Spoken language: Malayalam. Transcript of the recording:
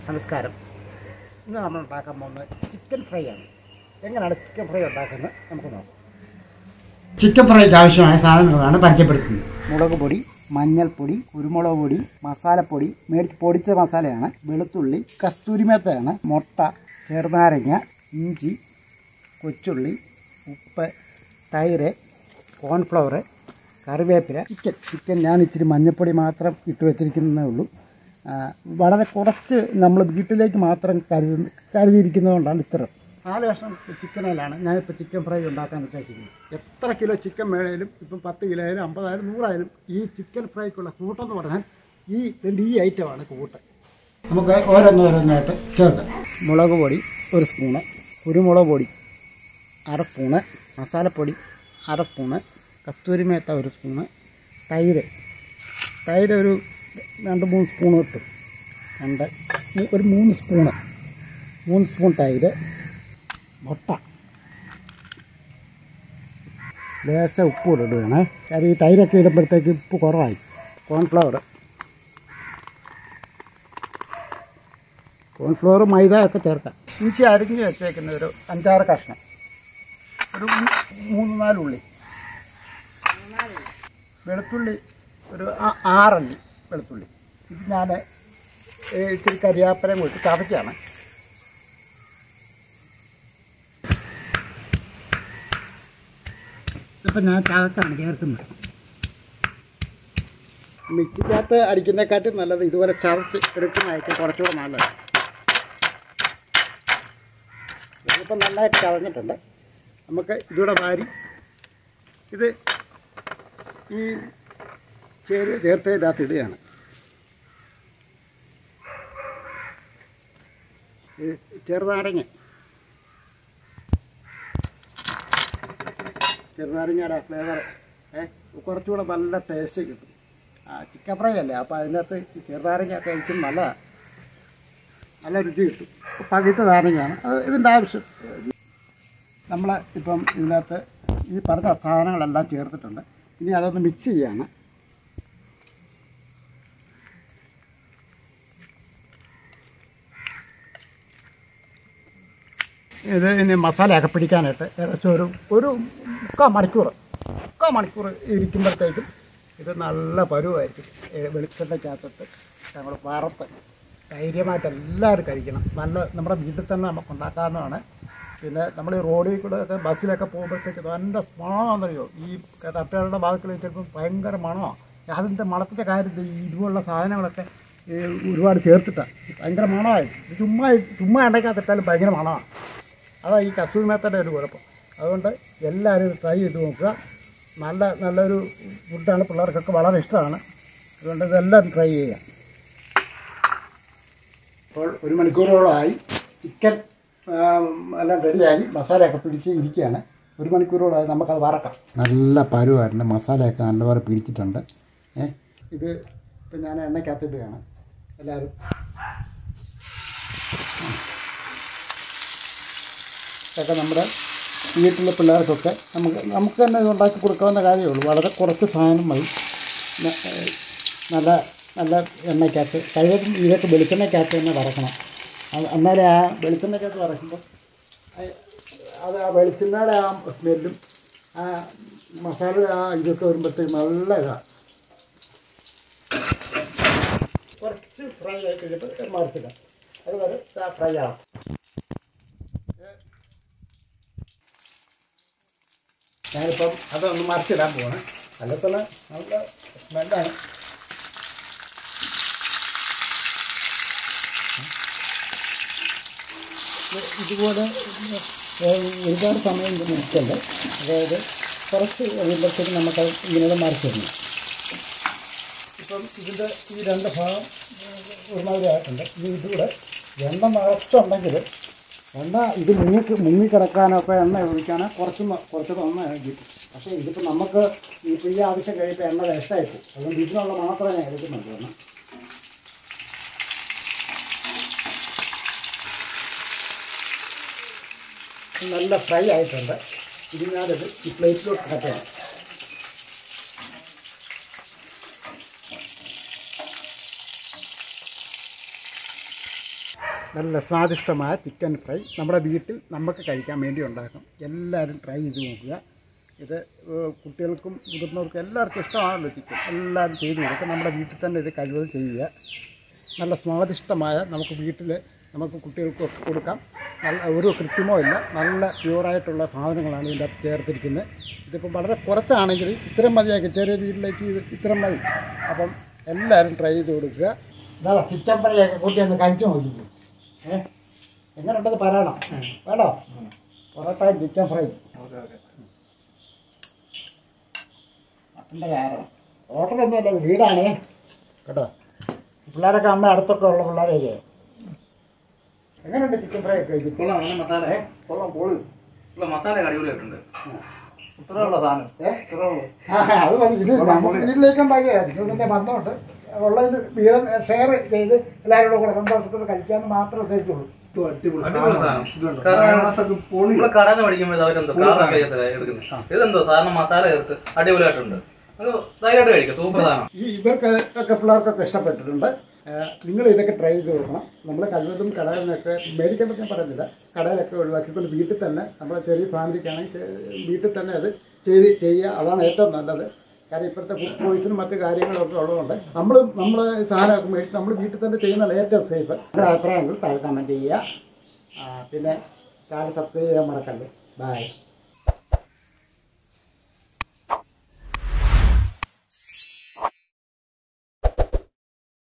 നമസ്കാരം ഇന്ന് നമ്മൾ ഉണ്ടാക്കാൻ പോകുന്നത് ചിക്കൻ ഫ്രൈ ആണ് എങ്ങനെയാണ് ചിക്കൻ ഫ്രൈ ഉണ്ടാക്കുന്നത് നമുക്ക് നോക്കാം ചിക്കൻ ഫ്രൈക്ക് ആവശ്യമായ സാധനങ്ങളാണ് പരിചയപ്പെടുത്തുന്നത് മുളക് പൊടി മഞ്ഞൾപ്പൊടി കുരുമുളക് പൊടി മസാലപ്പൊടി മേടിച്ച് പൊടിച്ച മസാലയാണ് വെളുത്തുള്ളി കസ്തൂരിമേത്തയാണ് മുട്ട ചെറുനാരങ്ങ ഇഞ്ചി കൊച്ചുള്ളി ഉപ്പ് തൈര് കോൺഫ്ലവർ കറിവേപ്പില ചിക്കൻ ചിക്കൻ ഞാൻ ഇച്ചിരി മഞ്ഞൾപ്പൊടി മാത്രം ഇട്ട് വെച്ചിരിക്കുന്നതേ ഉള്ളൂ ആ, വളരെ കുറച്ച് നമ്മൾ വീട്ടിലേക്ക് മാത്രം കരുതി കരുതിയിരിക്കുന്നതുകൊണ്ടാണ് ഇത്ര നാല് കഷ്ണം ചിക്കനിലാണ് ഞാനിപ്പോൾ ചിക്കൻ ഫ്രൈ ഉണ്ടാക്കാൻ ഉദ്ദേശിക്കുന്നത് എത്ര കിലോ ചിക്കൻ വേണേലും ഇപ്പം പത്ത് കിലോ ആയാലും അമ്പതായാലും നൂറായാലും ഈ ചിക്കൻ ഫ്രൈക്കുള്ള കൂട്ടെന്ന് പറഞ്ഞാൽ ഈ ഇതിൻ്റെ ഈ ഐറ്റമാണ് കൂട്ട് നമുക്ക് ഓരോന്നോരോന്നായിട്ട് ചേർക്കാം മുളക് പൊടി ഒരു സ്പൂണ് കുരുമുളക് പൊടി അര സ്പൂണ് മസാലപ്പൊടി അര സ്പൂണ് കസ്തൂരിമേത്ത ഒരു സ്പൂണ് തൈര് തൈര് ഒരു രണ്ട് മൂന്ന് സ്പൂൺ കിട്ടും രണ്ട് മൂ- ഒരു മൂന്ന് സ്പൂണ് മൂന്ന് സ്പൂൺ തൈര് മുട്ട ലേശ ഉപ്പ് കൂടെ ഇടുകയാണേ കാര്യം ഈ തൈരൊക്കെ ഇടുമ്പോഴത്തേക്ക് ഉപ്പ് കുറവായി കോൺഫ്ലവർ കോൺഫ്ലവർ മൈദ ഒക്കെ ചേർക്കാം ഇഞ്ചി അരിഞ്ഞ് വെച്ചേക്കുന്ന ഒരു അഞ്ചാറ് കഷ്ണം ഒരു മൂ- മൂന്ന് നാല് ഉള്ളി വെളുത്തുള്ളി ഒരു ആ- ആറല്ലി വെളുത്തുള്ളി ഇത് ഞാൻ ഇത്തിരി കരിയാപ്പലയും കൂട്ടി ചതച്ചാണ് ഇപ്പം ഞാൻ ചതച്ചാണ് ചേർക്കുന്നത് മിക്സിക്കകത്ത് അടിക്കുന്നതിനെക്കാട്ടും നല്ലത് ഇതുപോലെ ചതച്ച് എടുക്കുന്നതായിരിക്കും കുറച്ചുകൂടെ നല്ലത് ഇതിപ്പോൾ നന്നായിട്ട് ചതഞ്ഞിട്ടുണ്ട് നമുക്ക് ഇതിവിടെ വാരി ഇത് ഈ ചേര് ചേർത്ത് ഇതിനകത്ത് ഇടുകയാണ് ഇത് ചെറുനാരങ്ങ ചെറുനാരങ്ങയുടെ ഫ്ലേവർ ഏ കുറച്ചുകൂടെ നല്ല ടേസ്റ്റ് കിട്ടും ആ ചിക്കൻ ഫ്രൈ അല്ലേ അപ്പോൾ അതിനകത്ത് ഈ ചെറുനാരങ്ങ ഒക്കെ കഴിക്കും നല്ലതാണ് നല്ല രുചി കിട്ടും പകുത്ത നാരങ്ങയാണ് അത് ഇതിൻ്റെ ആവശ്യം നമ്മൾ ഇപ്പം ഇതിനകത്ത് ഈ പറഞ്ഞ സാധനങ്ങളെല്ലാം ചേർത്തിട്ടുണ്ട് ഇനി അതൊന്ന് മിക്സ് ചെയ്യാണ് ഇത് ഇനി മസാലയൊക്കെ പിടിക്കാനായിട്ട് ഏകദേശം ഒരു ഒരു മുക്കാൽ മണിക്കൂർ മുക്കാൽ മണിക്കൂർ ഇരിക്കുമ്പോഴത്തേക്കും ഇത് നല്ല പരുവായിരിക്കും ഏ, വെളിച്ചെണ്ണയ്ക്കകത്തിട്ട് ഞങ്ങൾ വറുത്ത് ധൈര്യമായിട്ട് എല്ലാവരും കഴിക്കണം നല്ല നമ്മുടെ വീട്ടിൽ തന്നെ നമുക്ക് ഉണ്ടാക്കാവുന്നതാണ് പിന്നെ നമ്മൾ ഈ റോഡിൽ കൂടെ ഒക്കെ ബസ്സിലൊക്കെ പോകുമ്പോഴത്തേക്ക് നല്ല മണമാണെന്നറിയോ ഈ തട്ടുകളുടെ ഭാഗത്തിൽ ചിലപ്പോൾ ഭയങ്കര മണമാണ് അതിൻ്റെ മണത്തിൻ്റെ കാര്യത്തിൽ ഈ ഇതുപോലുള്ള സാധനങ്ങളൊക്കെ ഈ ഒരുപാട് ചേർത്തിട്ടാണ് ഭയങ്കര മണമായി ഇത് ചുമ്മാ ചുമ്മാ എണ്ണയ്ക്കകത്തിട്ടാലും ഭയങ്കര മണമാണ് അതാണ് ഈ കസൂരി മേത്തയുടെ ഒരു കുഴപ്പം അതുകൊണ്ട് എല്ലാവരും ഇത് ട്രൈ ചെയ്ത് നോക്കുക നല്ല നല്ലൊരു ഫുഡാണ് പിള്ളേർക്കൊക്കെ വളരെ ഇഷ്ടമാണ് അതുകൊണ്ട് ഇതെല്ലാം ട്രൈ ചെയ്യുക അപ്പോൾ ഒരു മണിക്കൂറോളമായി ചിക്കൻ എല്ലാം റെഡിയായി മസാലയൊക്കെ പിടിച്ച് ഇരിക്കുകയാണ് ഒരു മണിക്കൂറോളമായി നമുക്കത് വറക്കാം നല്ല പരുവായിട്ടുണ്ട് മസാലയൊക്കെ നല്ലപോലെ പിടിച്ചിട്ടുണ്ട് ഏ ഇത് ഇപ്പം ഞാൻ എണ്ണയ്ക്കകത്തിടുകയാണ് എല്ലാവരും ഇതൊക്കെ നമ്മുടെ വീട്ടിലെ പിള്ളേർക്കൊക്കെ നമുക്ക് നമുക്ക് തന്നെ ഇത് ഉണ്ടാക്കി കൊടുക്കാവുന്ന കാര്യമേ ഉള്ളൂ വളരെ കുറച്ച് സാധനം മതി ന- ഏഹ് നല്ല നല്ല എണ്ണയ്ക്കകത്ത് കഴിവതും ഇതൊക്കെ വെളിച്ചെണ്ണയ്ക്കകത്ത് തന്നെ വറക്കണം അത് എന്നാലേ ആ വെളിച്ചെണ്ണയ്ക്കകത്ത് വറക്കുമ്പോൾ അത് അത് ആ വെളിച്ചെണ്ണയുടെ ആ സ്മെല്ലും ആ മസാല ആ ഇതൊക്കെ വരുമ്പോഴത്തേക്ക് നല്ല ഇതാണ് കുറച്ച് ഫ്രൈ ആയി കഴിഞ്ഞിട്ട് മറച്ചിടാം അതുവരെ ഫ്രൈ ആവും ഞാനിപ്പം അതൊന്ന് മറിച്ചിടാൻ പോവാണ് അല്ലത്തുള്ള നല്ല സ്മെല്ലാണ് ഇത് ഇതുപോലെ ഏഹ്, ഒരുപാട് സമയം ഇത് നിൽക്കല്ല അതായത് കുറച്ച് കഴിയുമ്പോഴത്തേക്ക് നമുക്ക് ഇങ്ങനെ മറിച്ചിടണം ഇപ്പം ഇതിൻ്റെ ഈ രണ്ട് ഭാഗം ഒരുമാതിരി ആയിട്ടുണ്ട് ഇനി ഇതുകൂടെ എണ്ണ നിറച്ചുണ്ടെങ്കിൽ എണ്ണ ഇത് മുങ്ങി മുങ്ങിക്കിടക്കാനൊക്കെ എണ്ണ ഒഴിക്കാനോ കുറച്ച് മ- കുറച്ച് നന്നായിരിക്കും പക്ഷേ ഇതിപ്പോൾ നമുക്ക് ഇപ്പോൾ ഈ ആവശ്യം കഴിയുമ്പോൾ എണ്ണ വേസ്റ്റായിപ്പോവും അതുകൊണ്ട് ഇതിനുള്ള മാത്രമേ ഞാൻ എടുക്കുന്നുള്ളൂ എണ്ണ നല്ല ഫ്രൈ ആയിട്ടുണ്ട് ഇത് ഞാനിത് ഈ പ്ലേറ്റിലോട്ട് കട്ട് ചെയ്യാം നല്ല സ്വാദിഷ്ടമായ ചിക്കൻ ഫ്രൈ നമ്മുടെ വീട്ടിൽ നമുക്ക് കഴിക്കാൻ വേണ്ടി ഉണ്ടാക്കും എല്ലാവരും ട്രൈ ചെയ്ത് നോക്കുക ഇത് ഏഹ്, കുട്ടികൾക്കും മുതിർന്നവർക്കും എല്ലാവർക്കും ഇഷ്ടമാണല്ലോ ചിക്കൻ എല്ലാവരും ചെയ്ത് കൊടുക്കുക നമ്മുടെ വീട്ടിൽ തന്നെ ഇത് കഴിവത് ചെയ്യുക നല്ല സ്വാദിഷ്ടമായ നമുക്ക് വീട്ടിൽ നമുക്ക് കുട്ടികൾക്ക് ഒക്കെ കൊടുക്കാം നല്ല ഒരു കൃത്യമോ ഇല്ല നല്ല പ്യൂറായിട്ടുള്ള സാധനങ്ങളാണ് ഇതിൻ്റെ അകത്ത് ചേർത്തിരിക്കുന്നത് ഇതിപ്പോൾ വളരെ കുറച്ചാണെങ്കിൽ ഇത്രയും മതിയാക്കി ചെറിയ വീട്ടിലേക്ക് ഇത് ഇത്രയും മതി അപ്പം എല്ലാവരും ട്രൈ ചെയ്ത് കൊടുക്കുക ഇതാ ചിക്കൻ ഫ്രൈ ഒക്കെ കൂട്ടി ഒന്ന് കഴിച്ചു നോക്കിക്കും ഏ എങ്ങനെയുണ്ടെന്ന് പറയണം വേണോ പൊറോട്ട ചിക്കൻ ഫ്രൈ മട്ടൻ്റെ കാരണം ഹോട്ടലൊന്നുമല്ല ഇത് വീടാണേ കേട്ടോ പിള്ളേരൊക്കെ അമ്മ അടുത്തൊക്കെ ഉള്ള പിള്ളേരല്ലേ എങ്ങനെയുണ്ട് ചിക്കൻ ഫ്രൈ ഒക്കെ കഴിക്കും കൊള്ളാം നല്ല മസാല കൊള്ളാം പോള് ഉള്ള മസാല അടിപൊളിയായിട്ടുണ്ട് ഇത്രയുള്ള സാധനം ഏ? ആ, അത് മതി ഇത് നമുക്ക് വീട്ടിലേക്ക് ഉണ്ടാക്കിയതാണ് ഇതിന്റെ ബന്ധമുണ്ട് ഉള്ളത് വീതം ഷെയർ ചെയ്ത് എല്ലാവരും കൂടെ സന്തോഷത്തോടെ കഴിക്കാമെന്ന് മാത്രമേ ഉദ്ദേശിച്ചുള്ളൂ അടിപൊളി സാധനം കാരണം നമ്മള് കടയിൽ നിന്ന് മേടിക്കുമ്പോൾ അവരെന്തോ കളറൊക്കെ ചെയ്തിട്ടാ എടുക്കുന്നത് ഇതെന്തോ സാധനം മസാല ചേർത്ത് അടിപൊളിയായിട്ടുണ്ട് അത് ധൈര്യമായിട്ട് കഴിക്കാം സൂപ്പർ സാധനം ഈ ഇവർക്ക് ഒക്കെ പിള്ളേർക്കൊക്കെ ഇഷ്ടപ്പെട്ടിട്ടുണ്ട് നിങ്ങൾ ഇതൊക്കെ ട്രൈ ചെയ്ത് നോക്കണം നമ്മൾ കഴിവതും കടയിൽ നിന്നൊക്കെ മേടിക്കേണ്ടത് ഞാൻ പറയുന്നില്ല കടയിലൊക്കെ ഒഴിവാക്കിക്കൊണ്ട് വീട്ടിൽ തന്നെ നമ്മുടെ ചെറിയ ഫാമിലിക്കാണെങ്കിൽ ചെ- വീട്ടിൽ തന്നെ അത് ചെയ്ത് ചെയ്യുക അതാണ് ഏറ്റവും നല്ലത് കാരണം ഇപ്പോഴത്തെ ഫുഡ് പോയിസണും മറ്റു കാര്യങ്ങളൊക്കെ ഉള്ളതുകൊണ്ട് നമ്മൾ നമ്മൾ സാധനമൊക്കെ മേടിച്ച് നമ്മൾ വീട്ടിൽ തന്നെ ചെയ്യുന്നതാണ് ഏറ്റവും സേഫ് നിങ്ങളുടെ അഭിപ്രായങ്ങൾ താഴെ കമൻറ്റ് ചെയ്യുക ആ, പിന്നെ ചാനൽ സബ്സ്ക്രൈബ് ചെയ്യാൻ മറക്കല്ലേ ബൈ